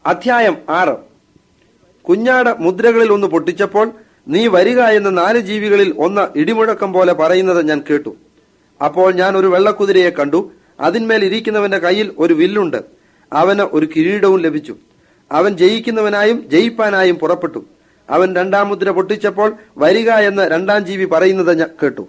അധ്യായം ആറ് കുഞ്ഞാട് മുദ്രകളിൽ ഒന്ന് പൊട്ടിച്ചപ്പോൾ നീ വരിക എന്ന് നാല് ജീവികളിൽ ഒന്ന് ഇടിമുഴക്കം പോലെ പറയുന്നത് ഞാൻ കേട്ടു അപ്പോൾ ഞാൻ ഒരു വെള്ളക്കുതിരയെ കണ്ടു അതിന്മേൽ ഇരിക്കുന്നവന്റെ കയ്യിൽ ഒരു വില്ലുണ്ട് അവന് ഒരു കിരീടവും ലഭിച്ചു അവൻ ജയിക്കുന്നവനായും ജയിപ്പാനായും പുറപ്പെട്ടു അവൻ രണ്ടാം മുദ്ര പൊട്ടിച്ചപ്പോൾ വരിക എന്ന് രണ്ടാം ജീവി പറയുന്നത് ഞാൻ കേട്ടു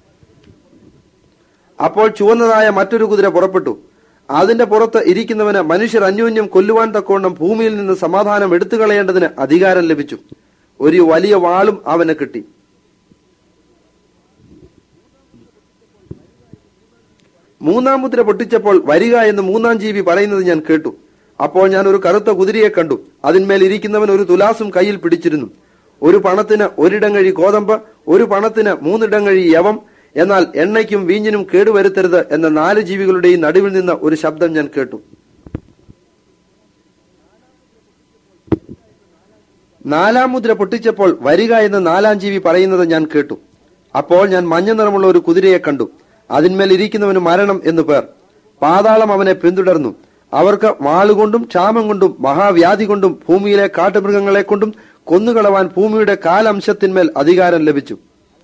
അപ്പോൾ ചുവന്നതായ മറ്റൊരു കുതിര പുറപ്പെട്ടു അതിന്റെ പുറത്ത് ഇരിക്കുന്നവന് മനുഷ്യർ അന്യോന്യം കൊല്ലുവാൻ തക്കവണ്ണം ഭൂമിയിൽ നിന്ന് സമാധാനം എടുത്തു കളയേണ്ടതിന് അധികാരം ലഭിച്ചു ഒരു വലിയ വാളും അവന് കിട്ടി മൂന്നാം മുദ്ര പൊട്ടിച്ചപ്പോൾ വരിക എന്ന് മൂന്നാം ജീവി പറയുന്നത് ഞാൻ കേട്ടു അപ്പോൾ ഞാൻ ഒരു കറുത്ത കുതിരയെ കണ്ടു അതിന്മേൽ ഇരിക്കുന്നവൻ ഒരു തുലാസും കയ്യിൽ പിടിച്ചിരുന്നു ഒരു പണത്തിന് ഒരിടങ്ങഴി കോതമ്പ് ഒരു പണത്തിന് മൂന്നിടങ്ങഴി യവം എന്നാൽ എണ്ണയ്ക്കും വീഞ്ഞിനും കേടുവരുത്തരുത് എന്ന നാല് ജീവികളുടെയും നടുവിൽ നിന്ന് ഒരു ശബ്ദം ഞാൻ കേട്ടു നാലാം മുദ്ര പൊട്ടിച്ചപ്പോൾ വരിക എന്ന് നാലാം ജീവി പറയുന്നത് ഞാൻ കേട്ടു അപ്പോൾ ഞാൻ മഞ്ഞ നിറമുള്ള ഒരു കുതിരയെ കണ്ടു അതിന്മേൽ ഇരിക്കുന്നവന് മരണം എന്നു പേർ പാതാളം അവനെ പിന്തുടർന്നു അവർക്ക് വാളുകൊണ്ടും ക്ഷാമം കൊണ്ടും മഹാവ്യാധി കൊണ്ടും ഭൂമിയിലെ കാട്ടുമൃഗങ്ങളെ കൊണ്ടും കൊന്നുകളവാൻ ഭൂമിയുടെ കാലംശത്തിന്മേൽ അധികാരം ലഭിച്ചു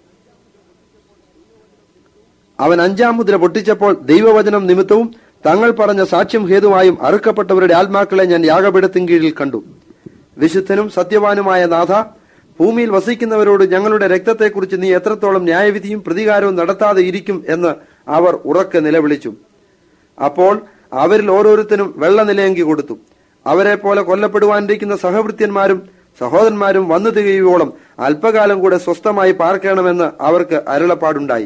അവൻ അഞ്ചാം മുദ്ര പൊട്ടിച്ചപ്പോൾ ദൈവവചനം നിമിത്തവും തങ്ങൾ പറഞ്ഞ സാക്ഷ്യം ഹേതുവായും അറുക്കപ്പെട്ടവരുടെ ആത്മാക്കളെ ഞാൻ യാഗപീഠത്തിൻ കീഴിൽ കണ്ടു വിശുദ്ധനും സത്യവാനുമായ നാഥ ഭൂമിയിൽ വസിക്കുന്നവരോട് ഞങ്ങളുടെ രക്തത്തെക്കുറിച്ച് നീ എത്രത്തോളം ന്യായവിധിയും പ്രതികാരവും നടത്താതെ ഇരിക്കും എന്ന് അവർ ഉറക്കെ നിലവിളിച്ചു അപ്പോൾ അവരിൽ ഓരോരുത്തരും വെള്ള നിലയങ്കി കൊടുത്തു അവരെ പോലെ കൊല്ലപ്പെടുവാനിരിക്കുന്ന സഹവൃത്യന്മാരും സഹോദരന്മാരും വന്നു തികയോളം അല്പകാലം കൂടെ സ്വസ്ഥമായി പാർക്കണമെന്ന് അവർക്ക് അരുളപ്പാടുണ്ടായി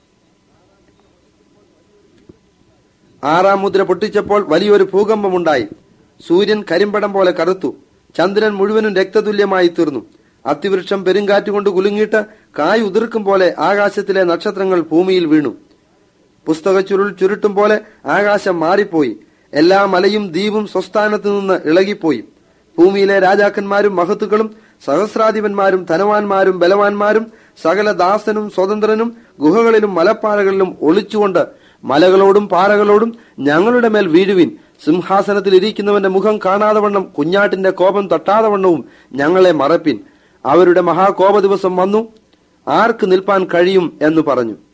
ആറാം മുദ്ര പൊട്ടിച്ചപ്പോൾ വലിയൊരു ഭൂകമ്പമുണ്ടായി സൂര്യൻ കരിമ്പടം പോലെ കറുത്തു ചന്ദ്രൻ മുഴുവനും രക്തതുല്യമായി തീർന്നു അത്തിവൃക്ഷം പെരുങ്കാറ്റുകൊണ്ട് കുലുങ്ങിയിട്ട് കായ് ഉതിർക്കും പോലെ ആകാശത്തിലെ നക്ഷത്രങ്ങൾ ഭൂമിയിൽ വീണു പുസ്തക ചുരുൾ ചുരുട്ടും പോലെ ആകാശം മാറിപ്പോയി എല്ലാ മലയും ദ്വീപും സ്വസ്ഥാനത്തു നിന്ന് ഇളകിപ്പോയി ഭൂമിയിലെ രാജാക്കന്മാരും മഹത്തുക്കളും സഹസ്രാധിപന്മാരും ധനവാന്മാരും ബലവാന്മാരും സകല ദാസനും സ്വതന്ത്രനും ഗുഹകളിലും മലപ്പാറകളിലും ഒളിച്ചുകൊണ്ട് മലകളോടും പാറകളോടും ഞങ്ങളുടെ മേൽ വീഴുവിൻ സിംഹാസനത്തിൽ ഇരിക്കുന്നവന്റെ മുഖം കാണാതെ വണ്ണം കുഞ്ഞാട്ടിന്റെ കോപം തട്ടാതെ വണ്ണവും ഞങ്ങളെ മറപ്പിൻ അവരുടെ മഹാകോപ ദിവസം വന്നു ആർക്ക് നിൽപ്പാൻ കഴിയും എന്ന് പറഞ്ഞു